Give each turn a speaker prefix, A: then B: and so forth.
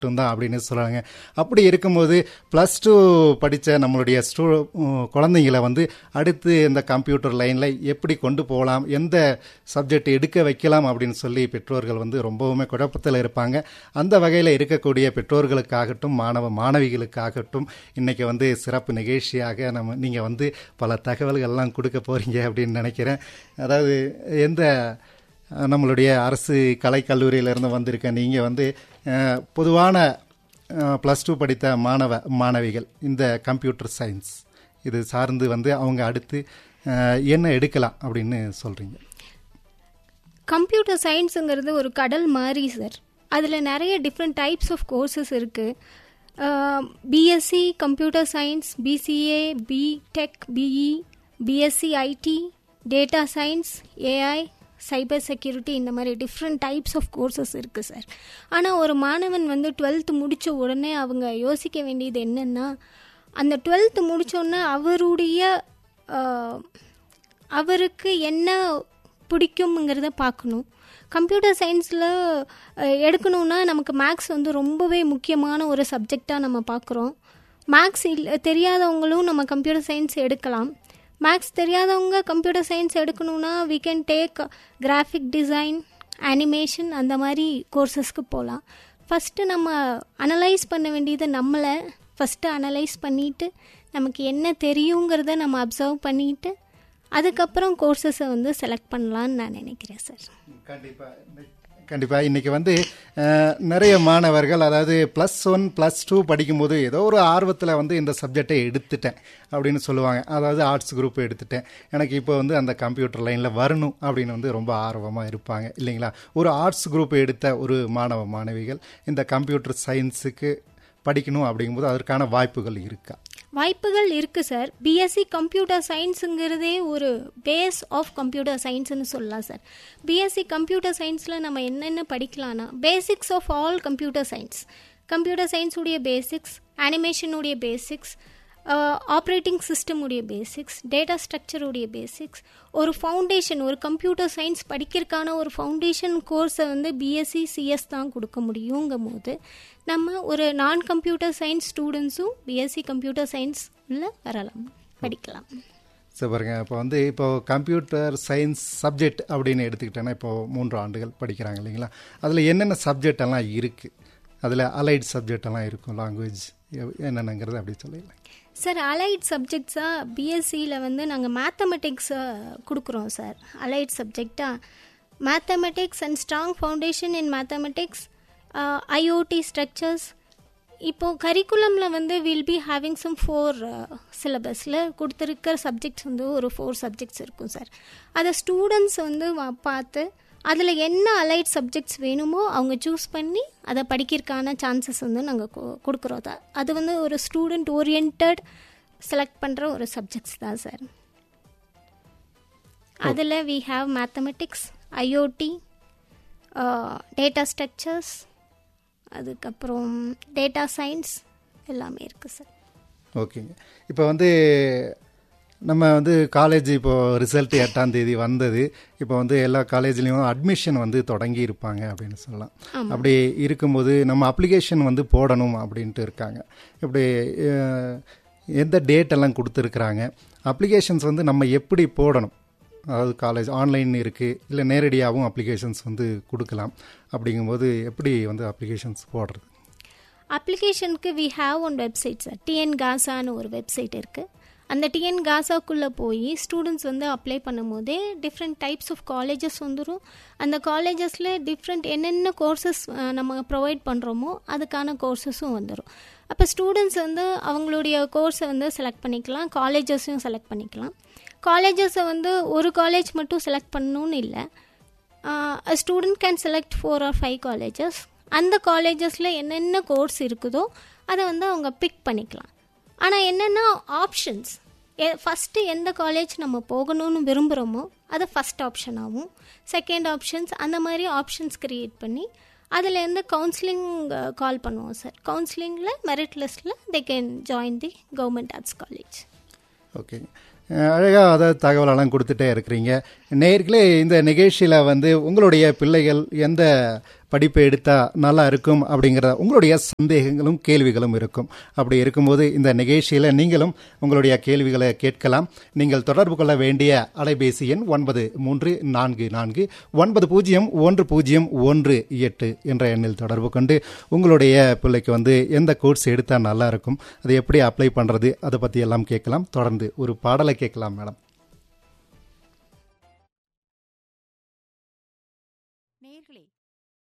A: மட்டும்தான் அப்படின்னு சொல்கிறாங்க அப்படி இருக்கும்போது ப்ளஸ் டூ படித்த நம்மளுடைய ஸ்டூ குழந்தைங்களை வந்து அடுத்து இந்த கம்ப்யூட்டர் லைனில் எப்படி கொண்டு போகலாம் எந்த சப்ஜெக்ட் எடுக்க வைக்கலாம் அப்படின்னு சொல்லி பெற்றோர்கள் வந்து ரொம்பவுமே குழப்பத்தில் இருப்பாங்க அந்த வகையில் இருக்கக்கூடிய பெற்றோர்களுக்காகட்டும் மாணவ மாணவிகளுக்காகட்டும் இன்றைக்கி வந்து சிறப்பு நிகழ்ச்சியாக நம்ம நீங்கள் வந்து பல தகவல்கள்லாம் கொடுக்க போகிறீங்க அப்படின்னு நினைக்கிறேன் அதாவது எந்த அஹ், நம்மளுடைய அரசு கலைக்கல்லூரியிலிருந்து வந்திருக்க நீங்கள் வந்து அஹ், பொதுவான ப்ளஸ் டூ படித்த மாணவ மாணவிகள் இந்த கம்ப்யூட்டர் சயின்ஸ் இது சார்ந்து வந்து அவங்க அடுத்து அஹ், என்ன எடுக்கலாம் அப்படின்னு சொல்கிறீங்க
B: கம்ப்யூட்டர் சயின்ஸுங்கிறது ஒரு கடல் மாதிரி சார் அதில் நிறைய டிஃப்ரெண்ட் டைப்ஸ் ஆஃப் கோர்சஸ் இருக்குது B Sc computer science B C A B Tech B E B Sc I T data science A I cyber security இந்த மாதிரி டிஃப்ரெண்ட் டைப்ஸ் ஆஃப் கோர்சஸ் இருக்குது சார் ஆனால் ஒரு மாணவன் வந்து டுவெல்த்து முடித்த உடனே அவங்க யோசிக்க வேண்டியது என்னென்னா அந்த டுவெல்த்து முடித்தோடனே அவருடைய ஆஹ், அவருக்கு என்ன பிடிக்குங்கிறத பார்க்கணும் கம்ப்யூட்டர் சயின்ஸில் எடுக்கணும்னா நமக்கு மேக்ஸ் வந்து ரொம்பவே முக்கியமான ஒரு சப்ஜெக்டாக நம்ம பார்க்குறோம் மேக்ஸ் இல் தெரியாதவங்களும் நம்ம கம்ப்யூட்டர் சயின்ஸ் எடுக்கலாம் மேக்ஸ் தெரியாதவங்க கம்ப்யூட்டர் சயின்ஸ் எடுக்கணும்னா we can take graphic design animation அந்த மாதிரி கோர்சஸ்க்கு போகலாம் ஃபஸ்ட்டு நம்ம அனலைஸ் பண்ண வேண்டியது நம்மளை ஃபஸ்ட்டு அனலைஸ் பண்ணிவிட்டு நமக்கு என்ன தெரியுங்கிறத நம்ம அப்சர்வ் பண்ணிவிட்டு அதுக்கப்புறம் கோர்சஸை வந்து செலக்ட் பண்ணலான்னு நான் நினைக்கிறேன் சார்
A: கண்டிப்பாக கண்டிப்பாக இன்றைக்கி வந்து அஹ், நிறைய மாணவர்கள் அதாவது ப்ளஸ் ஒன் ப்ளஸ் டூ படிக்கும்போது ஏதோ ஒரு ஆர்வத்தில் வந்து இந்த சப்ஜெக்டை எடுத்துட்டேன் அப்படின்னு சொல்லுவாங்க அதாவது ஆர்ட்ஸ் குரூப் எடுத்துட்டேன் எனக்கு இப்போ வந்து அந்த கம்ப்யூட்டர் லைனில் வரணும் அப்படின்னு வந்து ரொம்ப ஆர்வமாக இருப்பாங்க இல்லைங்களா ஒரு ஆர்ட்ஸ் குரூப் எடுத்த ஒரு மாணவ மாணவிகள் இந்த கம்ப்யூட்டர் சயின்ஸுக்கு படிக்கணும் அப்படிங்கும்போது அதற்கான வாய்ப்புகள் இருக்கா
B: வாய்ப்புகள் இருக்குது சார் பிஎஸ்சி கம்ப்யூட்டர் சயின்ஸுங்கிறதே ஒரு பேஸ் ஆஃப் கம்ப்யூட்டர் சயின்ஸ்னு சொல்லலாம் சார் பிஎஸ்சி கம்ப்யூட்டர் சயின்ஸில் நம்ம என்னென்ன படிக்கலாம்னா basics of all computer science computer சயின்ஸுடைய பேசிக்ஸ் அனிமேஷனுடைய பேசிக்ஸ் ஆப்ரேட்டிங் சிஸ்டமுடைய பேசிக்ஸ் டேட்டா ஸ்ட்ரக்சருடைய பேசிக்ஸ் ஒரு ஃபவுண்டேஷன் ஒரு கம்ப்யூட்டர் சயின்ஸ் படிக்கிறதுக்கான ஒரு ஃபவுண்டேஷன் கோர்ஸை வந்து பிஎஸ்சி சிஎஸ் தான் கொடுக்க முடியுங்கும் போது நம்ம ஒரு நான் கம்ப்யூட்டர் சயின்ஸ் ஸ்டூடெண்ட்ஸும் பிஎஸ்சி கம்ப்யூட்டர் சயின்ஸ் உள்ள வரலாம் படிக்கலாம்
A: சரி பாருங்க இப்போ வந்து இப்போ கம்ப்யூட்டர் சயின்ஸ் சப்ஜெக்ட் அப்படின்னு எடுத்துக்கிட்டேன்னா இப்போ மூன்று ஆண்டுகள் படிக்கிறாங்க இல்லைங்களா அதில் என்னென்ன சப்ஜெக்ட் எல்லாம் இருக்குது அதில் அலைட் சப்ஜெக்ட் எல்லாம் இருக்கும் லாங்குவேஜ் என்னென்னங்கிறது அப்படி சொல்லிடலாம்
B: சார் அலைட் சப்ஜெக்ட்ஸாக பிஎஸ்சியில் வந்து நாங்கள் மேத்தமெட்டிக்ஸை கொடுக்குறோம் சார் அலைட் சப்ஜெக்டாக mathematics and strong foundation in mathematics I O T structures இப்போது கரிக்குலமில் வந்து will be having some four சிலபஸில் கொடுத்துருக்கிற சப்ஜெக்ட்ஸ் வந்து ஒரு ஃபோர் சப்ஜெக்ட்ஸ் இருக்கும் சார் அதை ஸ்டூடெண்ட்ஸ் வந்து வ- பார்த்து அதில் என்ன அலைட் சப்ஜெக்ட்ஸ் வேணுமோ அவங்க சூஸ் பண்ணி அதை படிக்கிறதுக்கான சான்சஸ் வந்து நாங்கள் கொடுக்குறோம் தான் அது வந்து ஒரு ஸ்டூடெண்ட் ஓரியன்ட் செலக்ட் பண்ணுற ஒரு சப்ஜெக்ட்ஸ் தான் சார் அதில் we have mathematics I O T data structures அதுக்கப்புறம் டேட்டா சயின்ஸ் எல்லாமே இருக்குது சார்
A: ஓகேங்க இப்போ வந்து நம்ம வந்து காலேஜ் இப்போ ரிசல்ட் எட்டாம் தேதி வந்தது இப்போ வந்து எல்லா காலேஜ்லேயும் அட்மிஷன் வந்து தொடங்கி இருப்பாங்க அப்படின்னு சொல்லலாம் அப்படி இருக்கும்போது நம்ம அப்ளிகேஷன் வந்து போடணும் அப்படின்ட்டு இருக்காங்க இப்படி அஹ், எந்த டேட் எல்லாம் கொடுத்துருக்குறாங்க அப்ளிகேஷன்ஸ் வந்து நம்ம எப்படி போடணும் அதாவது காலேஜ் ஆன்லைன் இருக்குது இல்லை நேரடியாகவும் அப்ளிகேஷன்ஸ் வந்து கொடுக்கலாம் அப்படிங்கும்போது எப்படி வந்து அப்ளிகேஷன்ஸ் போடுறது
B: அப்ளிகேஷனுக்கு we have one website sir TN காசான்னு ஒரு வெப்சைட் இருக்குது அந்த டிஎன் காசாக்குள்ளே போய் ஸ்டூடெண்ட்ஸ் வந்து அப்ளை பண்ணும்போதே டிஃப்ரெண்ட் டைப்ஸ் ஆஃப் காலேஜஸ் வந்துடும் அந்த காலேஜஸில் டிஃப்ரெண்ட் என்னென்ன கோர்சஸ் நம்ம ப்ரொவைட் பண்ணுறோமோ அதுக்கான கோர்சஸும் வந்துடும் அப்போ ஸ்டூடெண்ட்ஸ் வந்து அவங்களுடைய கோர்ஸை வந்து செலக்ட் பண்ணிக்கலாம் காலேஜஸையும் செலக்ட் பண்ணிக்கலாம் காலேஜஸை வந்து ஒரு காலேஜ் மட்டும் செலக்ட் பண்ணணும்னு இல்லை student can select four or five colleges அந்த காலேஜஸில் என்னென்ன கோர்ஸ் இருக்குதோ அதை வந்து அவங்க பிக் பண்ணிக்கலாம் ஆனால் என்னென்னா ஆப்ஷன்ஸ் எ ஃபஸ்ட்டு எந்த காலேஜ் நம்ம போகணும்னு விரும்புகிறோமோ அது ஃபஸ்ட் ஆப்ஷனாகவும் செகண்ட் ஆப்ஷன்ஸ் அந்த மாதிரி ஆப்ஷன்ஸ் க்ரியேட் பண்ணி அதுலேருந்து கவுன்சிலிங் கால் பண்ணுவோம் சார் கவுன்சிலிங்கில் மெரிட் லிஸ்ட்டில் they can join the government arts college
A: okay அழகாக அதாவது தகவலெல்லாம் கொடுத்துட்டே இருக்கிறீங்க நேர்களே இந்த நிகழ்ச்சியில் வந்து உங்களுடைய பிள்ளைகள் எந்த படிப்பை எடுத்தா நல்லா இருக்கும் அப்படிங்கிற உங்களுடைய சந்தேகங்களும் கேள்விகளும் இருக்கும் அப்படி இருக்கும்போது இந்த நிகழ்ச்சியில் நீங்களும் உங்களுடைய கேள்விகளை கேட்கலாம் நீங்கள் தொடர்பு கொள்ள வேண்டிய அலைபேசி எண் ஒன்பது மூன்று நான்கு நான்கு ஒன்பது பூஜ்ஜியம் ஒன்று பூஜ்ஜியம் ஒன்று எட்டு என்ற எண்ணில் தொடர்பு கொண்டு உங்களுடைய பிள்ளைக்கு வந்து எந்த கோர்ஸ் எடுத்தால் நல்லா இருக்கும் அதை எப்படி அப்ளை பண்ணுறது அதை பற்றி எல்லாம் கேட்கலாம் தொடர்ந்து ஒரு பாடலை கேட்கலாம் மேடம்